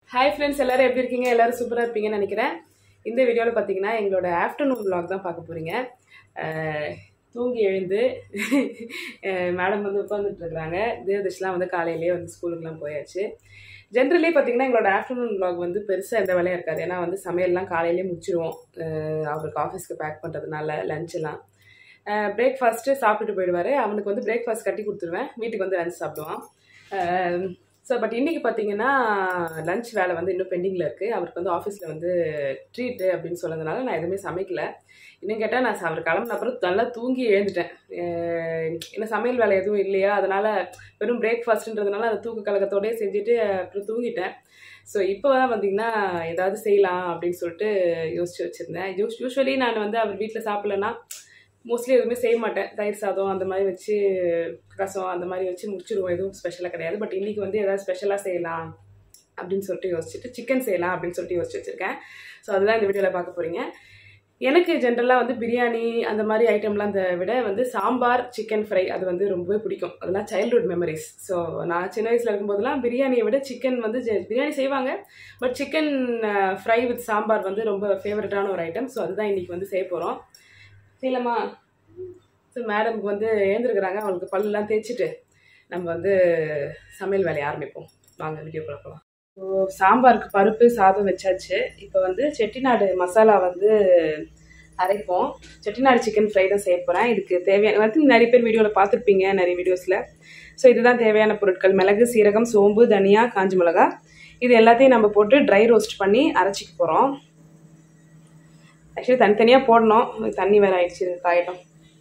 hi friends எல்லாரும் எப்படி இருக்கீங்க எல்லாரும் சூப்பராக இருப்பீங்கன்னு நினைக்கிறேன் இந்த வீடியோவில் பார்த்தீங்கன்னா எங்களோட ஆஃப்டர்நூன் vlog தான் பார்க்க போகிறீங்க தூங்கி எழுந்து மேடம் வந்து உட்காந்துட்டு இருக்கிறாங்க தேவதர்ஷ்லாம் வந்து காலையிலேயே வந்து ஸ்கூலுக்குலாம் போயாச்சு ஜென்ரலி பார்த்தீங்கன்னா எங்களோட ஆஃப்டர்நூன் vlog வந்து பெருசாக எந்த வேலையும் இருக்காது ஏன்னா வந்து சமையல்லாம் காலையிலேயே முடிச்சிருவோம் அஹ் அவருக்கு ஆஃபீஸ்க்கு பேக் பண்ணுறதுனால லஞ்செல்லாம் பிரேக்ஃபாஸ்ட்டு சாப்பிட்டுட்டு போயிடுவார் அவனுக்கு வந்து பிரேக்ஃபாஸ்ட் கட்டி கொடுத்துருவேன் வீட்டுக்கு வந்து லஞ்ச் சாப்பிடுவான் ஸோ பட் இன்றைக்கி பார்த்தீங்கன்னா லஞ்ச் வேலை வந்து இன்னும் பெண்டிங்கில் இருக்குது அவருக்கு வந்து ஆஃபீஸில் வந்து ட்ரீட்டு அப்படின்னு சொன்னதுனால நான் எதுவுமே சமைக்கல இன்னும் கேட்டால் நான் அவர் கிளம்புன அப்புறம் நல்லா தூங்கி எழுந்துட்டேன் அஹ் என்ன சமையல் வேலை எதுவும் இல்லையா அதனால் வெறும் பிரேக்ஃபாஸ்ட்டுன்றதுனால அதை தூக்க கலக்கத்தோடயே செஞ்சுட்டு அப்புறம் தூங்கிட்டேன் ஸோ இப்போ தான் வந்தீங்கன்னா ஏதாவது செய்யலாம் அப்படின்னு சொல்லிட்டு யோசிச்சு வச்சுருந்தேன் யூஸ் யூஸ்வலி நான் வந்து அவர் வீட்டில் சாப்பிட்லன்னா மோஸ்ட்லி எதுவுமே செய்ய மாட்டேன் தயிர் சாதம் அந்த மாதிரி வச்சு ரசம் அந்த மாதிரி வச்சு முடிச்சிருவோம் எதுவும் ஸ்பெஷலாக கிடையாது பட் இன்றைக்கி வந்து எதாவது ஸ்பெஷலாக செய்யலாம் அப்படின்னு சொல்லிட்டு யோசிச்சுட்டு சிக்கன் செய்யலாம் அப்படின்னு சொல்லிட்டு யோசிச்சு வச்சுருக்கேன் ஸோ அதுதான் இந்த வீடியோவில் பார்க்க போகிறீங்க எனக்கு ஜென்ரலாக வந்து பிரியாணி அந்த மாதிரி ஐட்டம்லாம் அந்த விட வந்து சாம்பார் சிக்கன் ஃப்ரை அது வந்து ரொம்பவே பிடிக்கும் அதெல்லாம் சைல்ட்ஹுட் மெமரிஸ் ஸோ நான் சின்ன வயசில் இருக்கும்போதெல்லாம் பிரியாணியை விட சிக்கன் வந்து ஜெ- பிரியாணி செய்வாங்க but chicken fry with sambar வந்து ரொம்ப ஃபேவரட்டான ஒரு ஐட்டம் ஸோ அதுதான் இன்றைக்கி வந்து செய்ய போகிறோம் இல்லைம்மா ஸோ மேடம்க்கு வந்து எழுந்திருக்கிறாங்க அவங்களுக்கு பல்லெல்லாம் தேய்ச்சிட்டு நம்ம வந்து சமையல் வேலையை ஆரம்பிப்போம் வாங்க வீடியோ போகலாம் ஸோ சாம்பாருக்கு பருப்பு சாதம் வச்சாச்சு இப்போ வந்து செட்டிநாடு மசாலா வந்து அரைப்போம் செட்டிநாடு சிக்கன் ஃப்ரை தான் செய்ய போகிறேன் இதுக்கு தேவையான வந்து நிறைய பேர் வீடியோவில் பார்த்துருப்பீங்க நிறைய வீடியோஸில் ஸோ இதுதான் தேவையான பொருட்கள் மிளகு சீரகம் சோம்பு தனியா காஞ்ச மிளகா இது எல்லாத்தையும் நம்ம போட்டு ட்ரை ரோஸ்ட் பண்ணி அரைச்சிக்க போகிறோம் ஆக்சுவலி தனித்தனியாக போடணும் தண்ணி வேறு ஆயிடுச்சு இது காயிடும்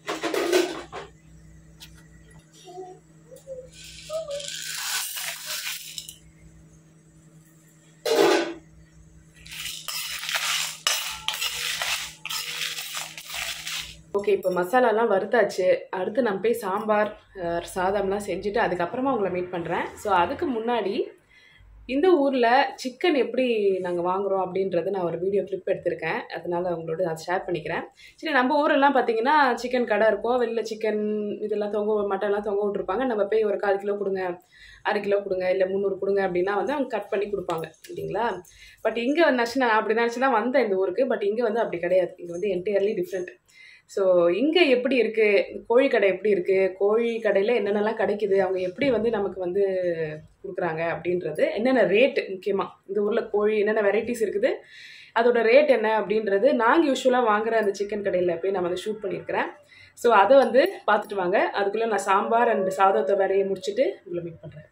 ஓகே இப்போ மசாலாலாம் வறுத்தாச்சு அடுத்து நான் போய் சாம்பார் அஹ், சாதம்லாம் செஞ்சுட்டு அதுக்கப்புறமா உங்களை மீட் பண்ணுறேன் ஸோ அதுக்கு முன்னாடி இந்த ஊரில் சிக்கன் எப்படி நாங்கள் வாங்குறோம் அப்படின்றது நான் ஒரு வீடியோ கிளிப் எடுத்திருக்கேன் அதனால உங்களோட அதை ஷேர் பண்ணிக்கிறேன் சரி நம்ம ஊரெல்லாம் பார்த்தீங்கன்னா சிக்கன் கடை இருக்கும் வெளில சிக்கன் இதெல்லாம் தொங்க மட்டன்லாம் தொங்க விட்ருப்பாங்க நம்ம போய் ஒரு கால் கிலோ கொடுங்க அரை கிலோ கொடுங்க இல்லை முந்நூறு கொடுங்க அப்படின்னா வந்து அவங்க கட் பண்ணி கொடுப்பாங்க இல்லைங்களா பட் இங்கே வந்துச்சு நான் அப்படி நினச்சி தான் வந்தேன் இந்த ஊருக்கு பட் இங்கே வந்து அப்படி கிடையாது இங்கே வந்து என்டையர்லி டிஃப்ரெண்ட் ஸோ இங்கே எப்படி இருக்குது கோழி கடை எப்படி இருக்குது கோழி கடையில் என்னென்னலாம் கிடைக்குது அவங்க எப்படி வந்து நமக்கு வந்து கொடுக்குறாங்க அப்படின்றது என்னென்ன ரேட்டு முக்கியமாக இந்த ஊரில் கோழி என்னென்ன வெரைட்டிஸ் இருக்குது அதோட ரேட் என்ன அப்படின்றது நாங்கள் யூஸ்வலாக வாங்குற அந்த சிக்கன் கடையில் போய் நான் வந்து ஷூட் பண்ணியிருக்கிறேன் ஸோ அதை வந்து பார்த்துட்டு வாங்க அதுக்குள்ளே நான் சாம்பார் அண்ட் சாதத்தை வேலையை முடிச்சுட்டு உங்களை மீட் பண்ணுறேன்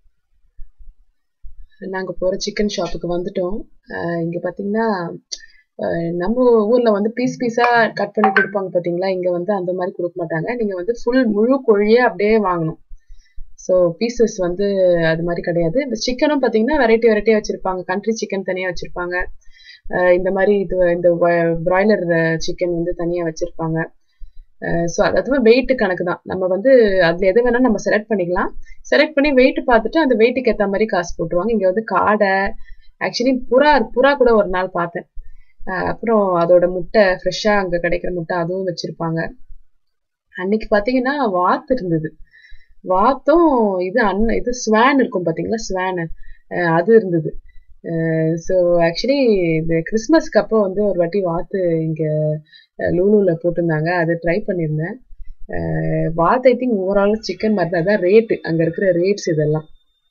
நாங்கள் போகிற சிக்கன் ஷாப்புக்கு வந்துட்டோம் இங்கே பார்த்தீங்கன்னா அஹ் நம்ம ஊர்ல வந்து பீஸ் பீஸா கட் பண்ணி கொடுப்பாங்க பாத்தீங்களா இங்க வந்து அந்த மாதிரி கொடுக்க மாட்டாங்க நீங்க வந்து ஃபுல் முழு கோழியே அப்படியே வாங்கணும் ஸோ பீசஸ் வந்து அது மாதிரி கிடையாது இந்த சிக்கனும் பாத்தீங்கன்னா வெரைட்டி வெரைட்டியா வச்சிருப்பாங்க கண்ட்ரி சிக்கன் தனியா வச்சிருப்பாங்க அஹ் இந்த மாதிரி இது இந்த பிராய்லர் சிக்கன் வந்து தனியா வச்சிருப்பாங்க ஸோ அதுவே வெயிட் கணக்கு தான் நம்ம வந்து அதுல எது வேணா நம்ம செலக்ட் பண்ணிக்கலாம் செலக்ட் பண்ணி வெயிட் பார்த்துட்டு அந்த வெயிட்டுக்கு ஏற்ற மாதிரி காசு போட்டுருவாங்க இங்க வந்து காடை ஆக்சுவலி புறா புறா கூட ஒரு நாள் பார்த்தேன் அஹ் அப்புறம் அதோட முட்டை ஃப்ரெஷ்ஷாக அங்கே கிடைக்கிற முட்டை அதுவும் வச்சுருப்பாங்க அன்னைக்கு பார்த்தீங்கன்னா வாத்து இருந்தது வாத்தும் இது அண்ணன் இது ஸ்வான் இருக்கும் பார்த்தீங்களா ஸ்வானு அது இருந்தது ஸோ ஆக்சுவலி இந்த கிறிஸ்மஸ்க்கு அப்போ வந்து ஒரு வாட்டி வாத்து இங்கே லூலூவில் போட்டிருந்தாங்க அதை ட்ரை பண்ணியிருந்தேன் அஹ் வாத்து ஐ திங்க் ஓவரால் சிக்கன் மாதிரி தான் அதான் ரேட்டு அங்கே இருக்கிற ரேட்ஸ் இதெல்லாம்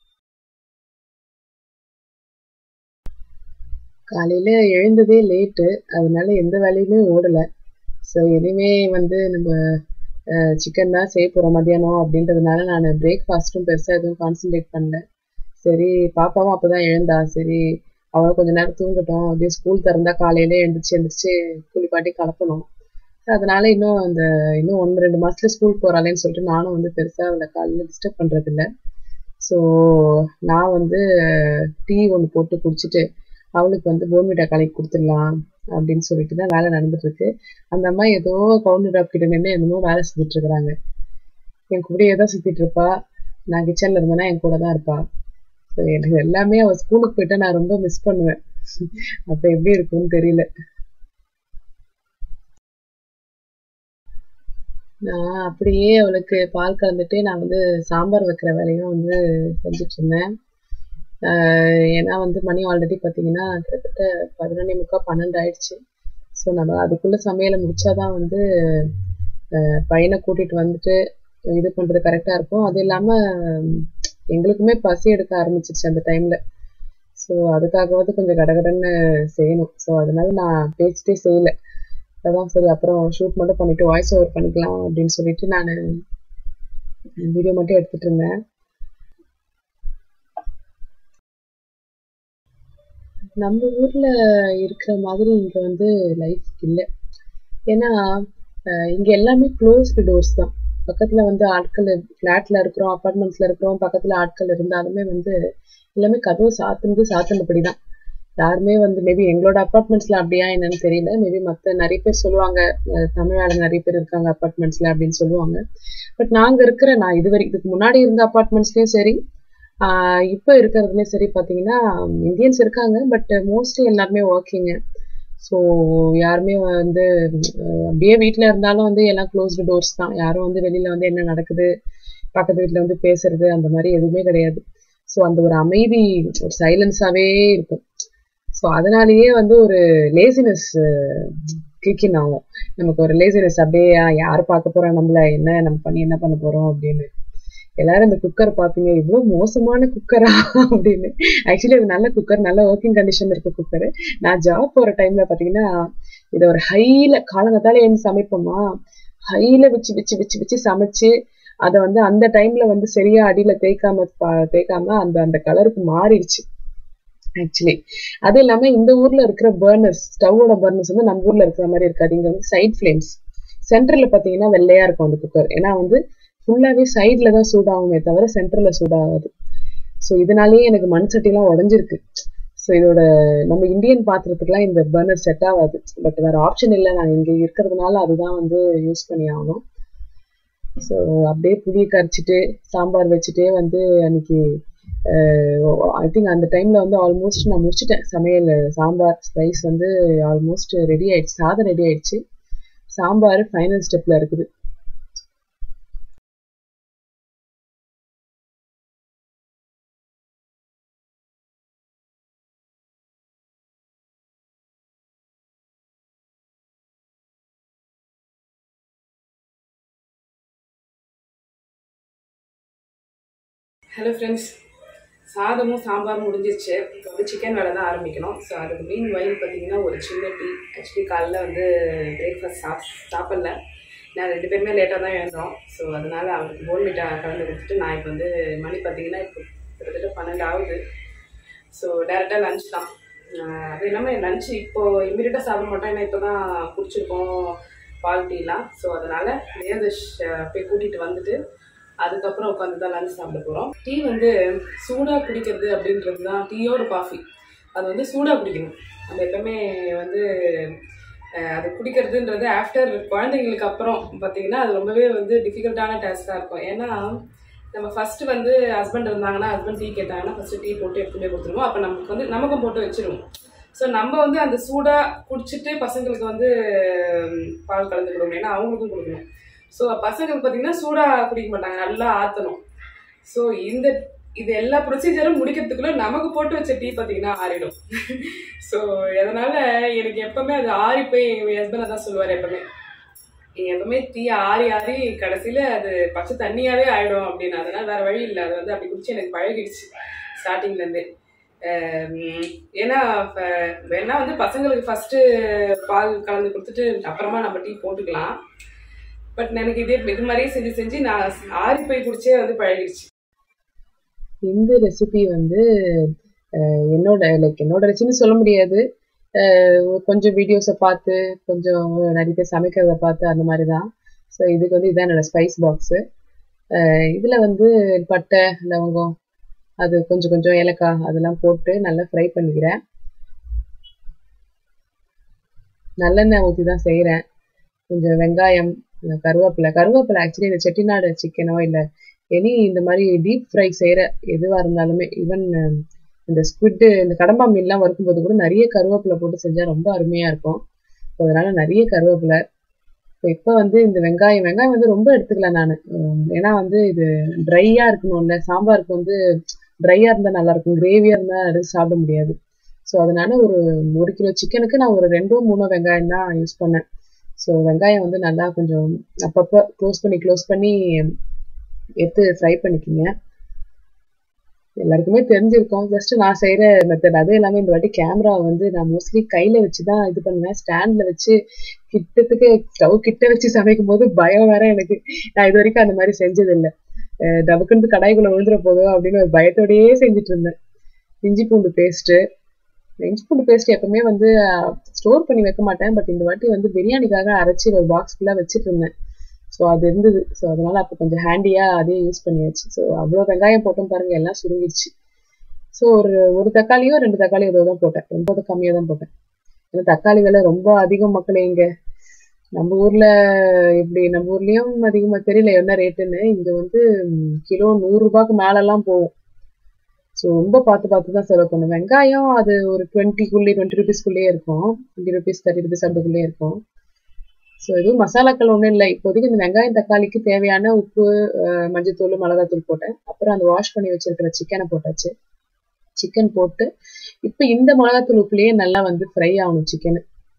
காலையில எழுந்ததே லேட்டு அதனால எந்த வேலையுமே ஓடல ஸோ இனிமே வந்து நம்ம சிக்கன் தான் செய்ய போறோம் மத்தியானம் அப்படின்றதுனால நான் பிரேக்ஃபாஸ்ட்டும் பெருசா எதுவும் கான்சென்ட்ரேட் பண்ணல சரி பாப்பாவும் அப்பதான் எழுந்தா சரி அவளும் கொஞ்ச நேரம் தூங்கட்டும் அப்படியே ஸ்கூல் திறந்தா காலையில எழுந்திரிச்சு எழுந்திரிச்சு குளிப்பாட்டி கலப்பணும் அதனால இன்னும் அந்த இன்னும் ஒன்று ரெண்டு மாசத்துல ஸ்கூல் போறாளேன்னு சொல்லிட்டு நானும் வந்து பெருசா அவளை காலையில டிஸ்டர்ப் பண்றது இல்ல ஸோ நான் வந்து டீ ஒன்று போட்டு குடிச்சிட்டு அவளுக்கு வந்து போன்விட்டா கலக்கி கொடுத்துடலாம் அப்படின்னு சொல்லிட்டு தான் வேலை நடந்துட்டு இருக்கு அந்த அம்மா ஏதோ கவுண்டர் டாப் கிட்ட நின்று என்னமோ வேலை செஞ்சுட்டு இருக்கிறாங்க என் கூடயே தான் சுத்திட்டு இருப்பா நான் கிச்சன்ல இருந்தேன்னா என் கூட தான் இருப்பா ஸோ எனக்கு எல்லாமே அவள் ஸ்கூலுக்கு போயிட்டா நான் ரொம்ப மிஸ் பண்ணுவேன் அப்ப எப்படி இருக்கும்னு தெரியல நான் அப்படியே அவளுக்கு பால் கலந்துட்டு நான் வந்து சாம்பார் வைக்கிற வேலையும் வந்து செஞ்சுட்டு இருந்தேன் ஆஹ் ஏன்னா வந்து மணி ஆல்ரெடி பார்த்தீங்கன்னா கிட்டத்தட்ட பதினொன்னே முக்கால் பன்னெண்டு ஆயிடுச்சு ஸோ நம்ம அதுக்குள்ளே சமையலை முடிச்சாதான் வந்து ஆஹ் பையனை கூட்டிட்டு வந்துட்டு இது பண்ணுறது கரெக்டாக இருக்கும் அது இல்லாமல் எங்களுக்குமே பசி எடுக்க ஆரம்பிச்சிருச்சு அந்த டைமில் ஸோ அதுக்காகவாவது கொஞ்சம் கடகடன்னு செய்யணும் ஸோ அதனால நான் பேசிட்டே செய்யல அதான் சரி அப்புறம் ஷூட் மட்டும் பண்ணிட்டு வாய்ஸ் ஓவர் பண்ணிக்கலாம் அப்படின்னு சொல்லிட்டு நான் வீடியோ மட்டும் எடுத்துட்டு இருந்தேன் நம்ம ஊர்ல இருக்கிற மாதிரி இங்க வந்து லைஃப் இல்லை ஏன்னா அஹ் இங்க எல்லாமே க்ளோஸ்டு டோர்ஸ் தான் பக்கத்துல வந்து ஆட்கள் ஃபிளாட்ல இருக்கிறோம் அப்பார்ட்மெண்ட்ஸ்ல இருக்கிறோம் பக்கத்துல ஆட்கள் இருந்தாலுமே வந்து எல்லாமே கதவு சாத்துனது சாத்தினபடி தான் யாருமே வந்து மேபி எங்களோட அப்பார்ட்மெண்ட்ஸ்ல அப்படியா என்னன்னு தெரியல மேபி மத்த நிறைய பேர் சொல்லுவாங்க அஹ் தமிழ் ஆளுங்க நிறைய பேர் இருக்காங்க அப்பார்ட்மெண்ட்ஸ்ல அப்படின்னு சொல்லுவாங்க பட் நாங்க இருக்கிற நான் இது வரைக்கும் இதுக்கு முன்னாடி இருந்த அப்பார்ட்மெண்ட்ஸ்லயும் சரி ஆஹ் இப்ப இருக்கிறதுலயும் சரி பாத்தீங்கன்னா இந்தியன்ஸ் இருக்காங்க பட் மோஸ்ட்லி எல்லாருமே ஒர்க்கிங் ஸோ யாருமே வந்து அஹ் அப்படியே வீட்ல இருந்தாலும் வந்து எல்லாம் க்ளோஸ்டு டோர்ஸ் தான் யாரும் வந்து வெளியில வந்து என்ன நடக்குது பக்கத்து வீட்ல வந்து பேசுறது அந்த மாதிரி எதுவுமே கிடையாது ஸோ அந்த ஒரு அமைதி ஒரு சைலன்ஸாவே இருக்கும் ஸோ அதனாலேயே வந்து ஒரு லேசினஸ் கிக்கின் ஆகும் நமக்கு ஒரு லேசினஸ் அப்படியே யார் பார்க்க போறா நம்மள என்ன நம்ம பண்ணி என்ன பண்ண போறோம் அப்படின்னு எல்லாரும் இந்த குக்கர் பாத்தீங்க இவ்வளவு மோசமான குக்கரா அப்படின்னு ஆக்சுவலி அது நல்ல குக்கர் நல்ல ஒர்க்கிங் கண்டிஷன் இருக்க குக்கர் நான் ஜாப் போற டைம்ல பாத்தீங்கன்னா இதை ஒரு ஹைல காலங்கத்தால எழுந்து சமைப்போமா ஹைல வச்சு வச்சு வச்சு வச்சு சமைச்சு அதை வந்து அந்த டைம்ல வந்து சரியா அடியில தேய்க்காம பா- தேய்க்காம அந்த அந்த கலருக்கு மாறிடுச்சு ஆக்சுவலி அது இல்லாம இந்த ஊர்ல இருக்கிற பர்னர்ஸ் ஸ்டவ்வோட பர்னர்ஸ் வந்து நம்ம ஊர்ல இருக்கிற மாதிரி இருக்காது இங்க வந்து சைட் ஃபிளேம்ஸ் சென்டர்ல பாத்தீங்கன்னா வெள்ளையா இருக்கும் அந்த குக்கர் ஏன்னா வந்து ஃபுல்லாவே சைட்ல தான் சூடாகுமே தவிர சென்டர்ல சூடாகாது ஸோ இதனாலேயே எனக்கு மண் சட்டிலாம் உடஞ்சிருக்கு ஸோ இதோட நம்ம இந்தியன் பாத்திரத்துக்குலாம் இந்த பர்னர் செட் ஆகாது பட் வேற ஆப்ஷன் இல்லை நான் இங்க இருக்கிறதுனால அதுதான் வந்து யூஸ் பண்ணி ஆகணும் ஸோ அப்படியே புளியை கரைச்சிட்டு சாம்பார் வச்சுட்டே வந்து அன்னைக்கு ஐ திங்க் அந்த டைம்ல வந்து ஆல்மோஸ்ட் நான் முடிச்சிட்டேன் சமையல் சாம்பார் ரைஸ் வந்து ஆல்மோஸ்ட் ரெடி ஆயிடுச்சு சாதம் ரெடி ஆயிடுச்சு சாம்பார் ஃபைனல் ஸ்டெப்ல இருக்குது ஹலோ ஃப்ரெண்ட்ஸ் சாதமும் சாம்பாரும் முடிஞ்சிருச்சு இப்போ வந்து சிக்கன் வேலை தான் ஆரம்பிக்கணும் ஸோ அதுக்கு மீன் வயல் பார்த்தீங்கன்னா ஒரு சின்ன டீ ஆக்சுவலி காலைல வந்து பிரேக்ஃபாஸ்ட் சாப் சாப்பிடல நான் ரெண்டு பேருமே லேட்டாக தான் எழுந்தோம் ஸோ அதனால அவருக்கு போல் மீட்டா கலந்து கொடுத்துட்டு நான் இப்போ வந்து மணி பார்த்தீங்கன்னா இப்போ கிட்டத்தட்ட பன்னெண்டு ஆகுது ஸோ டேரெக்டாக லஞ்ச் தான் ஆஹ் அது இல்லாமல் லஞ்ச் இப்போ இமீடியட்டாக சாப்பிட மாட்டோம் ஏன்னா இப்போ தான் குடிச்சிருக்கோம் பால் டீலாம் ஸோ அதனால் நேர்தஷ் போய் கூட்டிகிட்டு வந்துட்டு அதுக்கப்புறம் உட்காந்து தான் லஞ்ச் சாப்பிட போகிறோம் டீ வந்து சூடாக குடிக்கிறது அப்படின்றது தான் டீயோட காஃபி அது வந்து சூடாக குடிக்கணும் நம்ம எப்பவுமே வந்து அஹ், அது குடிக்கிறதுன்றது ஆஃப்டர் குழந்தைங்களுக்கு அப்புறம் பார்த்தீங்கன்னா அது ரொம்பவே வந்து டிஃபிகல்ட்டான டாஸ்க்காக இருக்கும் ஏன்னா நம்ம ஃபர்ஸ்ட் வந்து ஹஸ்பண்ட் இருந்தாங்கன்னா ஹஸ்பண்ட் டீ கேட்டாங்கன்னா ஃபர்ஸ்ட் டீ போட்டு எடுத்துமே கொடுத்துருவோம் அப்போ நமக்கு வந்து நமக்கும் போட்டு வச்சிருவோம் ஸோ நம்ம வந்து அந்த சூடாக குடிச்சிட்டு பசங்களுக்கு வந்து ம், பால் கலந்து கொடுக்கணும் ஏன்னா அவங்களுக்கும் கொடுக்கணும் ஸோ பசங்களுக்கு பார்த்தீங்கன்னா சூடாக குடிக்க மாட்டாங்க நல்லா ஆற்றணும் ஸோ இந்த இது எல்லா ப்ரொசீஜரும் முடிக்கிறதுக்குள்ள நமக்கு போட்டு வச்ச டீ பார்த்தீங்கன்னா ஆறிடும் ஸோ அதனால எனக்கு எப்பவுமே அது ஆறி போய் எங்கள் ஹஸ்பண்ட் தான் சொல்லுவார் எப்பவுமே நீங்க எப்பவுமே டீ ஆறி ஆறி கடைசியில அது பச்சை தண்ணியாவே ஆயிடும் அப்படின்னு அதனால வேற வழி இல்லை அது வந்து அப்படி குடிச்சு எனக்கு பழகிடுச்சு ஸ்டார்டிங்ல இருந்தே ஆம், ஏன்னா இப்ப வேணா வந்து பசங்களுக்கு ஃபர்ஸ்ட் பால் கலந்து கொடுத்துட்டு அப்புறமா நம்ம டீ போட்டுக்கலாம் பட் எனக்கு இதே இது மாதிரியே செஞ்சு செஞ்சு நான் ஆறி போய் குடிச்சே வந்து பழகிடுச்சு இந்த ரெசிபி வந்து அஹ், என்னோட லைக் என்னோட ரெசிபி சொல்ல முடியாது அஹ், கொஞ்சம் வீடியோஸை பார்த்து கொஞ்சம் நிறைய பேர் சமைக்கிறத பார்த்து அந்த மாதிரி தான் ஸோ இதுக்கு வந்து இதான் என்னோட ஸ்பைஸ் பாக்ஸு இதில் வந்து பட்டை லவங்கம் அது கொஞ்சம் கொஞ்சம் ஏலக்காய் அதெல்லாம் போட்டு நல்லா ஃப்ரை பண்ணிக்கிறேன் நல்லெண்ணெய் ஊற்றி தான் செய்கிறேன் கொஞ்சம் வெங்காயம் இந்த கருவேப்பிலை கருவேப்பிலை ஆக்சுவலி இந்த செட்டிநாடு சிக்கனோ இல்லை எனி இந்த மாதிரி டீப் ஃப்ரை செய்கிற எதுவாக இருந்தாலுமே ஈவன் இந்த ஸ்குவிட்டு இந்த கடம்பா மீன்லாம் வறுக்கும்போது கூட நிறைய கருவேப்பிலை போட்டு செஞ்சால் ரொம்ப அருமையாக இருக்கும் ஸோ அதனால நிறைய கருவேப்பிலை இப்போ இப்போ வந்து இந்த வெங்காயம் வெங்காயம் வந்து ரொம்ப எடுத்துக்கல நான் ஏன்னா வந்து இது ட்ரையாக இருக்கணும்ல சாம்பாருக்கு வந்து ட்ரையாக இருந்தால் நல்லாயிருக்கும் கிரேவியாக இருந்தால் அது சாப்பிட முடியாது ஸோ அதனால ஒரு ஒரு கிலோ சிக்கனுக்கு நான் ஒரு ரெண்டோ மூணோ வெங்காயம் தான் யூஸ் பண்ணேன் ஸோ வெங்காயம் வந்து நல்லா கொஞ்சம் அப்பப்போ க்ளோஸ் பண்ணி க்ளோஸ் பண்ணி எடுத்து ஃப்ரை பண்ணிக்கிங்க எல்லாருக்குமே தெரிஞ்சிருக்கும் ஜஸ்ட் நான் செய்கிற மெத்தட் அது எல்லாமே இந்த வாட்டி கேமரா வந்து நான் மோஸ்ட்லி கையில் வச்சு தான் இது பண்ணுவேன் ஸ்டாண்டில் வச்சு கிட்டத்துக்கு ஸ்டவ் கிட்ட வச்சு சமைக்கும் போது பயம் வேற எனக்கு நான் இது வரைக்கும் அந்த மாதிரி செஞ்சதில்லை டபுக்குன்னு கடாய்க்குள்ள விழுந்துற போதும் அப்படின்னு ஒரு பயத்தோடயே செஞ்சுட்டு இருந்தேன் இஞ்சி பூண்டு பேஸ்ட்டு இஞ்சி பூண்டு பேஸ்ட் எப்பவுமே வந்து ஸ்டோர் பண்ணி வைக்க மாட்டேன் பட் இந்த வாட்டி வந்து பிரியாணிக்காக அரைச்சி ஒரு பாக்ஸ் ஃபுல்லாக வச்சுட்டு இருந்தேன் ஸோ அது இருந்தது ஸோ அதனால அப்போ கொஞ்சம் ஹேண்டியாக அதே யூஸ் பண்ணியாச்சு ஸோ அவ்வளோ வெங்காயம் போட்டோம் பாருங்க எல்லாம் சுருங்கிடுச்சு ஸோ ஒரு ஒரு தக்காளியோ ரெண்டு தக்காளி ஏதோ தான் போட்டேன் ரொம்ப கம்மியாக தான் போட்டேன் ஏன்னா தக்காளி விலை ரொம்ப அதிகம் மக்களே இங்கே நம்ம ஊர்ல இப்படி நம்ம ஊர்லயும் அதிகமா தெரியல என்ன ரேட்டுன்னு இங்க வந்து கிலோ நூறு ரூபாய்க்கு மேலெல்லாம் போகும் ஸோ ரொம்ப பார்த்து பார்த்து தான் செலவு பண்ணும் வெங்காயம் அது ஒரு டுவெண்ட்டிக்குள்ளே டுவெண்ட்டி ருபீஸ்க்குள்ளேயே இருக்கும் டுவெண்ட்டி ருபீஸ் தேர்ட்டி ருபீஸ் அதுக்குள்ளேயே இருக்கும் ஸோ எதுவும் மசாலாக்கள் ஒன்றும் இல்லை இப்போதைக்கு இந்த வெங்காயம் தக்காளிக்கு தேவையான உப்பு மஞ்சத்தூள் மிளகாத்தூள் போட்டேன் அப்புறம் அந்த வாஷ் பண்ணி வச்சிருக்கிற சிக்கனை போட்டாச்சு சிக்கன் போட்டு இப்போ இந்த மிளகாத்தூள் உப்புலேயே நல்லா வந்து ஃப்ரை ஆகணும் சிக்கனு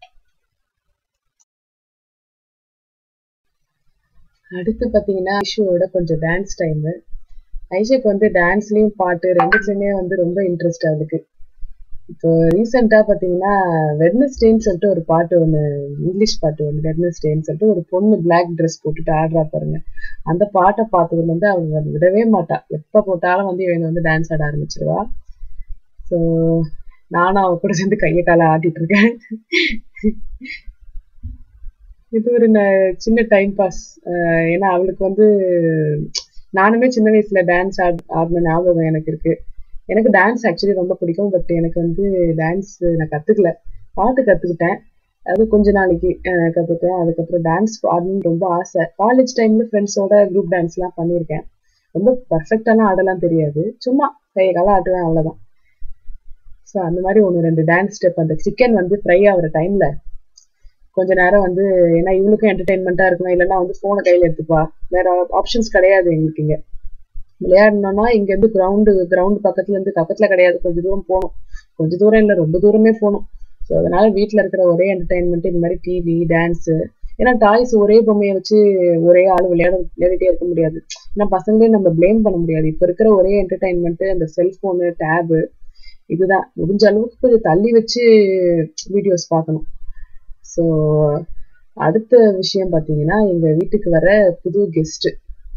அடுத்து பார்த்தீங்கன்னா ஐஷுவோட கொஞ்சம் டான்ஸ் டைமு ஐஷுக்கு வந்து டான்ஸ்லேயும் பாட்டு ரெண்டுத்துலையுமே வந்து ரொம்ப இன்ட்ரெஸ்ட் அதுக்கு இப்போ ரீசெண்டாக பார்த்தீங்கன்னா வெட்னஸ்டேன்னு சொல்லிட்டு ஒரு பாட்டு ஒன்று இங்கிலீஷ் பாட்டு ஒன்று வெட்னஸ்டேன்னு சொல்லிட்டு ஒரு பொண்ணு பிளாக் ட்ரெஸ் போட்டுட்டு ஆடுறா பாருங்க அந்த பாட்டை பார்த்ததுல வந்து அவங்க வந்து விடவே மாட்டா எப்போ போட்டாலும் வந்து இவங்க வந்து டான்ஸ் ஆட ஆரம்பிச்சிருவா ஸோ நானும் அவ கூட சேர்ந்து கையை காலை ஆட்டிட்டு இருக்கேன் இது ஒரு சின்ன டைம் பாஸ் ஏன்னா அவளுக்கு வந்து நானுமே சின்ன வயசுல டான்ஸ் ஆட் ஆடின ஞாபகம் எனக்கு இருக்கு எனக்கு டான்ஸ் ஆக்சுவலி ரொம்ப பிடிக்கும் பட் எனக்கு வந்து டான்ஸ் நான் கத்துக்கல பாட்டு கத்துக்கிட்டேன் அது கொஞ்ச நாளைக்கு கத்துக்கிட்டேன் அதுக்கப்புறம் டான்ஸ் ஆடணும்னு ரொம்ப ஆசை காலேஜ் டைம்ல ஃப்ரெண்ட்ஸோட குரூப் டான்ஸ்லாம் பண்ணியிருக்கேன் ரொம்ப பர்ஃபெக்டாலாம் ஆடலாம் தெரியாது சும்மா கையை கால ஆட்டுவேன் அவ்வளோதான் ஸோ அந்த மாதிரி ஒன்று ரெண்டு டான்ஸ் ஸ்டெப் அந்த சிக்கன் வந்து ஃப்ரை ஆகிற டைம்ல கொஞ்ச நேரம் வந்து ஏன்னா இவளுக்கும் என்டர்டைன்மெண்ட்டாக இருக்கணும் இல்லைன்னா வந்து ஃபோனை கையில் எடுத்துப்பா வேற ஆப்ஷன்ஸ் கிடையாது எங்களுக்கு இங்கே விளையாடணும்னா இங்கேருந்து கிரவுண்டு கிரவுண்டு பக்கத்துல இருந்து பக்கத்தில் கிடையாது கொஞ்சம் தூரம் போகணும் கொஞ்சம் தூரம் இல்லை ரொம்ப தூரமே போகணும் ஸோ அதனால வீட்டில் இருக்கிற ஒரே என்டர்டைன்மெண்ட் இந்த மாதிரி டிவி டான்ஸு ஏன்னா டாய்ஸ் ஒரே பொம்மையை வச்சு ஒரே ஆள் விளையாட விளையாடிட்டே இருக்க முடியாது ஏன்னா பசங்களையும் நம்ம பிளேம் பண்ண முடியாது இப்போ இருக்கிற ஒரே என்டர்டைன்மெண்ட்டு அந்த செல்ஃபோனு டேபு இதுதான் முடிஞ்ச அளவுக்கு கொஞ்சம் தள்ளி வச்சு வீடியோஸ் பார்க்கணும் ஸோ அடுத்த விஷயம் பார்த்தீங்கன்னா எங்கள் வீட்டுக்கு வர புது கெஸ்ட்டு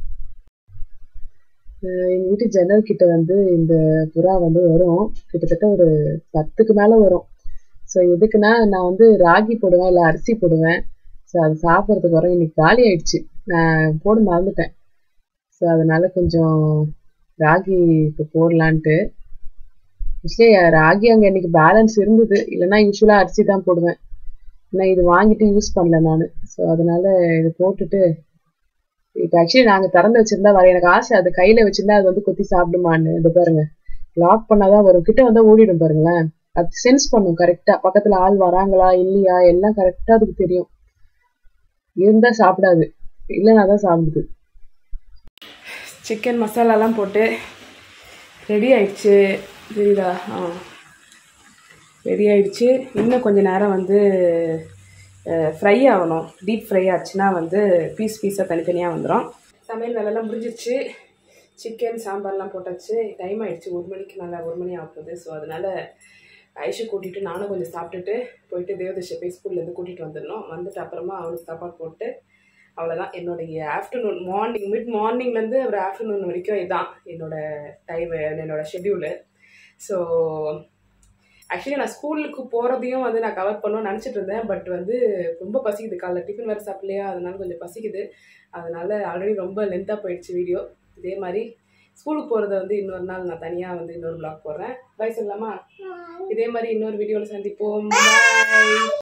எங்கள் வீட்டு ஜன்னல் கிட்ட வந்து இந்த புறா வந்து வரும் கிட்டத்தட்ட ஒரு பத்துக்கு மேலே வரும் ஸோ எதுக்குன்னா நான் வந்து ராகி போடுவேன் இல்லை அரிசி போடுவேன் ஸோ அது சாப்பிட்றதுக்கு வரும் இன்னைக்கு காலி ஆயிடுச்சு நான் போட மறந்துட்டேன் ஸோ அதனால கொஞ்சம் ராகி இப்போ போடலான்ட்டு ஆக்சுவலி ராகி அங்கே இன்னைக்கு பேலன்ஸ் இருந்தது இல்லைன்னா யூஸ்வலாக அரிசி தான் போடுவேன் நான் இது வாங்கிட்டு யூஸ் பண்ணல நான் ஸோ அதனால இது போட்டுட்டு இப்போ ஆக்சுவலி நாங்கள் திறந்து வச்சிருந்தா வர எனக்கு ஆசை அது கையில் வச்சிருந்தா அது வந்து கொத்தி சாப்பிடுமான்னு இது பாருங்க லாக் பண்ணாதான் வரும் கிட்ட வந்தா ஓடிடும் பாருங்களேன் அது சென்ஸ் பண்ணும் கரெக்டா பக்கத்துல ஆள் வராங்களா இல்லையா எல்லாம் கரெக்டா அதுக்கு தெரியும் இருந்தா சாப்பிடாது இல்லைன்னா தான் சாப்பிடுது சிக்கன் மசாலாலாம் போட்டு ரெடி ஆயிடுச்சு தெரியுதா ஆ ரெடி ஆயிடுச்சு இன்னும் கொஞ்ச நேரம் வந்து ஃப்ரை ஆகணும் டீப் ஃப்ரை ஆச்சுன்னா வந்து பீஸ் பீஸாக தனித்தனியாக வந்துடும் சமையல் வேலைலாம் முடிஞ்சிருச்சு சிக்கன் சாம்பார்லாம் போட்டாச்சு டைம் ஆயிடுச்சு ஒரு மணிக்கு மேலே ஒரு மணி ஆகுது ஸோ அதனால் ஐஷு கூட்டிகிட்டு நானும் கொஞ்சம் சாப்பிட்டுட்டு போயிட்டு தேவதர்ஷை போய் ஸ்கூல்லேருந்து கூட்டிகிட்டு வந்துடணும் வந்துட்டு அப்புறமா அவனுக்கு சாப்பாடு போட்டு அவ்வளோதான் என்னுடைய ஆஃப்டர்நூன் மார்னிங் மிட் மார்னிங்லேருந்து ஒரு ஆஃப்டர்நூன் வரைக்கும் இதுதான் என்னோடய டைம் என்னோடய ஷெட்யூலு ஸோ ஆக்சுவலி நான் ஸ்கூலுக்கு போகிறதையும் வந்து நான் கவர் பண்ணணும்னு நினச்சிட்டு இருந்தேன் பட் வந்து ரொம்ப பசிக்குது காலைல டிஃபன் வேறு சாப்பிடலையா அதனால கொஞ்சம் பசிக்குது அதனால ஆல்ரெடி ரொம்ப லென்த்தாக போயிடுச்சு வீடியோ இதே மாதிரி ஸ்கூலுக்கு போகிறத வந்து இன்னொரு நாள் நான் தனியாக வந்து இன்னொரு பிளாக் போடுறேன் பாய் சொல்லலாமா இதே மாதிரி இன்னொரு வீடியோவில் சந்திப்போம் பாய்